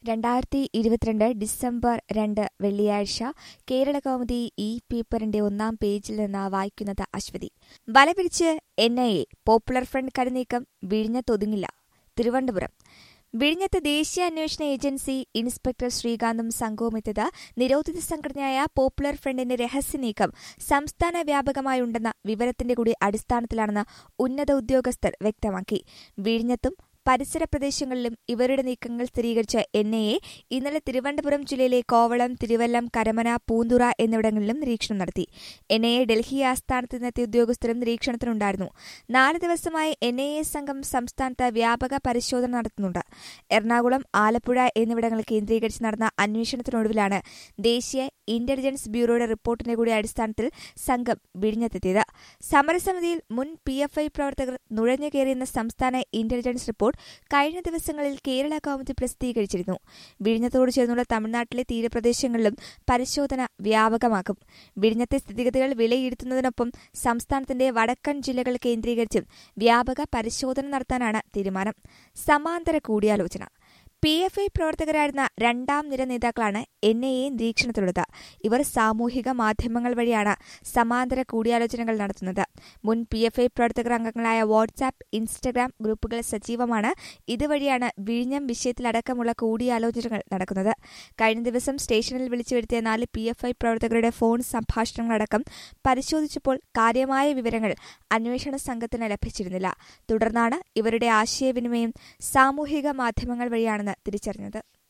രണ്ടായിരത്തി ഇരുപത്തിരണ്ട് ഡിസംബർ രണ്ട് വെള്ളിയാഴ്ച കേരള കൗമുദി ഈ പേപ്പറിന്റെ ഒന്നാം പേജിൽ നിന്ന് വായിക്കുന്നത് അശ്വതി വലപിരിച്ച് N I A popular front കരുനീക്കം വിഴിഞ്ഞത്തൊതുങ്ങില്ല തിരുവനന്തപുരം വിഴിഞ്ഞത്ത് ദേശീയ അന്വേഷണ ഏജൻസി ഇൻസ്പെക്ടർ ശ്രീകാന്തും സംഘവുമെത്തിയത് നിരോധിത സംഘടനയായ പോപ്പുലർ ഫ്രണ്ടിന്റെ രഹസ്യനീക്കം സംസ്ഥാന വ്യാപകമായുണ്ടെന്ന വിവരത്തിന്റെ കൂടി അടിസ്ഥാനത്തിലാണെന്ന് ഉന്നത ഉദ്യോഗസ്ഥർ വ്യക്തമാക്കി വിഴിഞ്ഞത്തും പരിസര പ്രദേശങ്ങളിലും ഇവരുടെ നീക്കങ്ങൾ സ്ഥിരീകരിച്ച എൻ ഐ എ ഇന്നലെ തിരുവനന്തപുരം ജില്ലയിലെ കോവളം തിരുവല്ലം കരമന പൂന്തുറ എന്നിവിടങ്ങളിലും നിരീക്ഷണം നടത്തി എൻ ഐ എ ഡൽഹി ആസ്ഥാനത്ത് നിന്നെത്തിയ ഉദ്യോഗസ്ഥരും നിരീക്ഷണത്തിനുണ്ടായിരുന്നു നാല് ദിവസമായി എൻ ഐ എ സംഘം സംസ്ഥാനത്ത് വ്യാപക പരിശോധന നടത്തുന്നുണ്ട് എറണാകുളം ആലപ്പുഴ എന്നിവിടങ്ങൾ കേന്ദ്രീകരിച്ച് നടന്ന അന്വേഷണത്തിനൊടുവിലാണ് ദേശീയ ഇന്റലിജൻസ് ബ്യൂറോയുടെ റിപ്പോർട്ടിന്റെ കൂടി അടിസ്ഥാനത്തിൽ സംഘം വിഴിഞ്ഞത്തെത്തിയത് സമരസമിതിയിൽ മുൻ പി എഫ് ഐ പ്രവർത്തകർ നുഴഞ്ഞുകയറിയെന്ന സംസ്ഥാന ഇന്റലിജൻസ് റിപ്പോർട്ട് കഴിഞ്ഞ ദിവസങ്ങളിൽ കേരള കൗമുദി പ്രസിദ്ധീകരിച്ചിരുന്നു വിഴിഞ്ഞത്തോട് ചേർന്നുള്ള തമിഴ്നാട്ടിലെ തീരപ്രദേശങ്ങളിലും പരിശോധന വ്യാപകമാക്കും വിഴിഞ്ഞത്തെ സ്ഥിതിഗതികൾ വിലയിരുത്തുന്നതിനൊപ്പം സംസ്ഥാനത്തിന്റെ വടക്കൻ ജില്ലകൾ കേന്ദ്രീകരിച്ചും വ്യാപക പരിശോധന നടത്താനാണ് തീരുമാനം സമാന്തര കൂടിയാലോചന പി എഫ് ഐ പ്രവർത്തകരായിരുന്ന രണ്ടാം നിര നേതാക്കളാണ് എൻ ഐ എ നിരീക്ഷണത്തിലുള്ളത് ഇവർ സാമൂഹിക മാധ്യമങ്ങൾ വഴിയാണ് സമാന്തര കൂടിയാലോചനകൾ നടത്തുന്നത് മുൻ പി എഫ് ഐ പ്രവർത്തകർ അംഗങ്ങളായ വാട്സാപ്പ് ഇൻസ്റ്റഗ്രാം ഗ്രൂപ്പുകൾ സജീവമാണ് ഇതുവഴിയാണ് വിഴിഞ്ഞം വിഷയത്തിലടക്കമുള്ള കൂടിയാലോചനകൾ നടക്കുന്നത് കഴിഞ്ഞ ദിവസം സ്റ്റേഷനിൽ വിളിച്ചു വരുത്തിയ നാല് പി എഫ് ഐ പ്രവർത്തകരുടെ ഫോൺ സംഭാഷണങ്ങളടക്കം പരിശോധിച്ചപ്പോൾ കാര്യമായ വിവരങ്ങൾ അന്വേഷണ സംഘത്തിന് ലഭിച്ചിരുന്നില്ല തുടർന്നാണ് ഇവരുടെ ആശയവിനിമയം സാമൂഹിക മാധ്യമങ്ങൾ വഴിയാണെന്ന് തിരിച്ചറിഞ്ഞത്